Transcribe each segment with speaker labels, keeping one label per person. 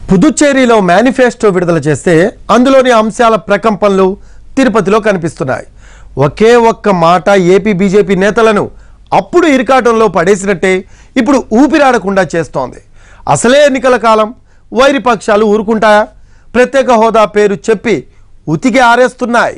Speaker 1: పుదుచ్చేరిలో manifesto విడుదల చేస్తే అందులోని అంశాల ప్రకంపనలు తిరుపతిలో కనిపిస్తున్నాయి ఒకే ఒక్క మాట ఏపీ బీజేపీ నేతలను అప్పుడు ఇరికాటంలో పడేసినట్టే ఇప్పుడు ఊపిరాడకుండా చేస్తోంది అసలే ఎన్నికల కాలం వైరి పక్షాలు ఊరుకుంటాయా ప్రత్యేక హోదా పేరు చెప్పి ఉతికి ఆరేస్తున్నాయి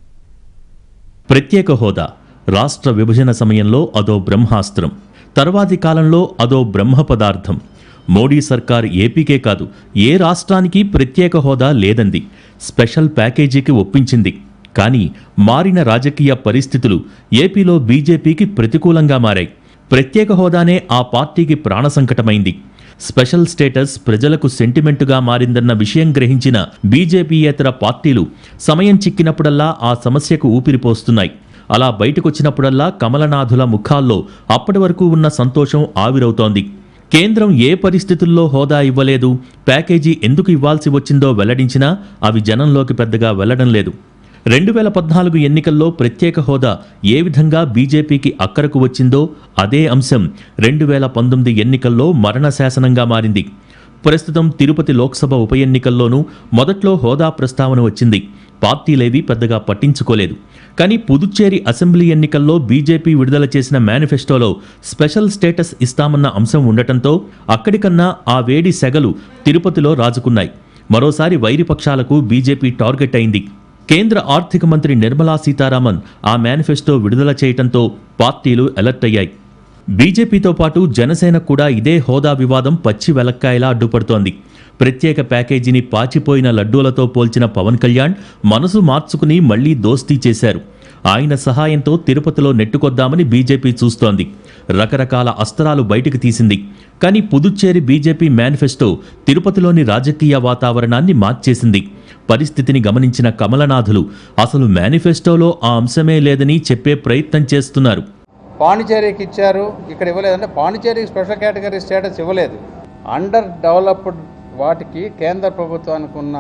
Speaker 2: ప్రత్యేక హోదా రాష్ట్ర విభజన సమయంలో అదో బ్రహ్మాస్త్రం తర్వాతి కాలంలో అదో బ్రహ్మ పదార్థం మోడీ సర్కార్ ఏపీకే కాదు ఏ రాష్ట్రానికి ప్రత్యేక హోదా లేదంది స్పెషల్ ప్యాకేజీకి ఒప్పించింది కానీ మారిన రాజకీయ పరిస్థితులు ఏపీలో బీజేపీకి ప్రతికూలంగా మారాయి ప్రత్యేక హోదానే ఆ పార్టీకి ప్రాణ సంకటమైంది స్పెషల్ స్టేటస్ ప్రజలకు సెంటిమెంటుగా మారిందన్న విషయం గ్రహించిన బీజేపీయేతర పార్టీలు సమయం చిక్కినప్పుడల్లా ఆ సమస్యకు ఊపిరిపోస్తున్నాయి అలా బయటకొచ్చినప్పుడల్లా కమలనాథుల ముఖాల్లో అప్పటి వరకు ఉన్న సంతోషం ఆవిరవుతోంది కేంద్రం ఏ పరిస్థితుల్లో హోదా ఇవ్వలేదు ప్యాకేజీ ఎందుకు ఇవ్వాల్సి వచ్చిందో వెల్లడించినా అవి జనంలోకి పెద్దగా వెళ్లడం లేదు రెండు వేల పద్నాలుగు ఎన్నికల్లో ప్రత్యేక హోదా ఏ విధంగా బీజేపీకి అక్కరకు వచ్చిందో అదే అంశం రెండు వేల పంతొమ్మిది ఎన్నికల్లో మరణ శాసనంగా మారింది ప్రస్తుతం తిరుపతి లోక్సభ ఉప ఎన్నికల్లోనూ మొదట్లో హోదా ప్రస్తావన వచ్చింది పార్టీలేవి పెద్దగా పట్టించుకోలేదు కానీ పుదుచ్చేరి అసెంబ్లీ ఎన్నికల్లో బీజేపీ విడుదల చేసిన మేనిఫెస్టోలో స్పెషల్ స్టేటస్ ఇస్తామన్న అంశం ఉండటంతో అక్కడికన్నా ఆ వేడి సెగలు తిరుపతిలో రాజుకున్నాయి మరోసారి వైరిపక్షాలకు బీజేపీ టార్గెట్ అయింది కేంద్ర ఆర్థిక మంత్రి నిర్మలా సీతారామన్ ఆ మేనిఫెస్టో విడుదల చేయటంతో పార్టీలు అలర్ట్ అయ్యాయి బీజేపీతో పాటు జనసేన కూడా ఇదే హోదా వివాదం పచ్చి వెలక్కాయలా అడ్డుపడుతోంది ప్రత్యేక ప్యాకేజీని పాచిపోయిన లడ్డూలతో పోల్చిన పవన్ కళ్యాణ్ మనసు మార్చుకుని మళ్లీ దోస్తీ చేశారు ఆయన సహాయంతో తిరుపతిలో నెట్టుకొద్దామని బీజేపీ చూస్తోంది రకరకాల అస్త్రాలు బయటకు తీసింది కానీ పుదుచ్చేరి బీజేపీ మేనిఫెస్టో తిరుపతిలోని రాజకీయ వాతావరణాన్ని మార్చేసింది పరిస్థితిని గమనించిన కమలనాథులు అసలు మేనిఫెస్టోలో ఆ అంశమే లేదని చెప్పే ప్రయత్నం చేస్తున్నారు
Speaker 3: పాండిచేరికి ఇచ్చారు ఇక్కడ ఇవ్వలేదంటే పాండిచేరికి స్పెషల్ కేటగిరీ స్టేటస్ ఇవ్వలేదు అండర్ డెవలప్డ్ వాటికి కేంద్ర ప్రభుత్వానికి ఉన్న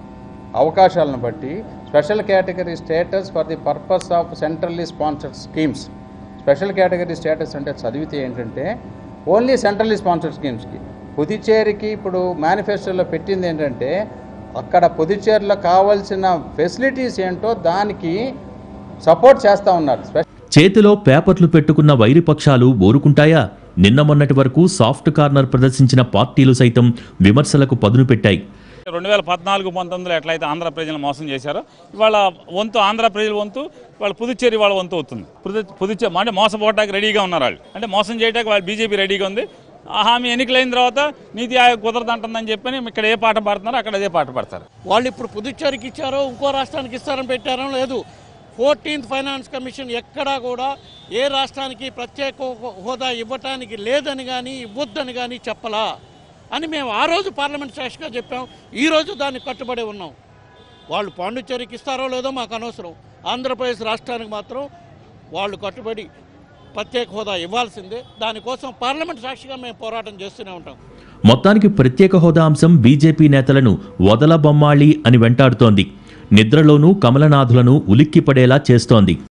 Speaker 3: అవకాశాలను బట్టి special category status for the purpose of centrally sponsored schemes special category status అంటే చదివితే ఏంటంటే ఓన్లీ సెంట్రల్లీ స్పాన్సర్డ్ స్కీమ్స్కి పుదుచ్చేరికి ఇప్పుడు మేనిఫెస్టోలో పెట్టింది ఏంటంటే అక్కడ పుదుచ్చేరిలో కావాల్సిన ఫెసిలిటీస్ ఏంటో దానికి సపోర్ట్ చేస్తూ ఉన్నారు స్పెషల్
Speaker 2: చేతిలో పేపర్లు పెట్టుకున్న వైరిపక్షాలు ఊరుకుంటాయా నిన్న మొన్నటి వరకు సాఫ్ట్ కార్నర్ ప్రదర్శించిన పార్టీలు సైతం విమర్శలకు పదును పెట్టాయి
Speaker 4: రెండు వేల పద్నాలుగు పంతొమ్మిదిలో ఎట్లయితే ఆంధ్ర ప్రజలను మోసం చేశారో ఇవాళ వంతు ఆంధ్ర ప్రజల వంతు వాళ్ళ పుదుచ్చేరి వాళ్ళ వంతు అవుతుంది పుదు- పుదుచ్చేరి అంటే మోసపోవడానికి రెడీగా ఉన్నారు వాళ్ళు అంటే మోసం చేయడానికి వాళ్ళు బీజేపీ రెడీగా ఉంది ఆ హామీ ఎన్నికలైన తర్వాత నీతి ఆయోగ్ కుదరదంటుందని చెప్పని ఇక్కడ ఏ పాట పాడుతున్నారో అక్కడ అదే పాట పాడతారు
Speaker 5: వాళ్ళు ఇప్పుడు పుదుచ్చేరికి ఇచ్చారో ఇంకో రాష్ట్రానికి ఇస్తారని పెట్టారో లేదు ఫోర్టీన్త్ ఫైనాన్స్ కమిషన్ ఎక్కడా కూడా ఏ రాష్ట్రానికి ప్రత్యేక హో- హోదా ఇవ్వటానికి లేదని కానీ ఇవ్వద్దని కానీ చెప్పలా అని మేము ఆ రోజు పార్లమెంట్ సాక్షిగా చెప్పాం ఈ రోజు దాన్ని కట్టుబడి ఉన్నాం వాళ్ళు పాండిచ్చేరికి ఇస్తారో లేదో మాకు అనవసరం ఆంధ్రప్రదేశ్ రాష్ట్రానికి మాత్రం వాళ్ళు కట్టుబడి ప్రత్యేక హోదా ఇవ్వాల్సిందే దానికోసం పార్లమెంట్ సాక్షిగా మేము పోరాటం చేస్తూనే ఉంటాం
Speaker 2: మొత్తానికి ప్రత్యేక హోదా అంశం బీజేపీ నేతలను వదలబొమ్మాళి అని వెంటాడుతోంది నిద్రలోనూ కమలనాథులను ఉలిక్కిపడేలా చేస్తోంది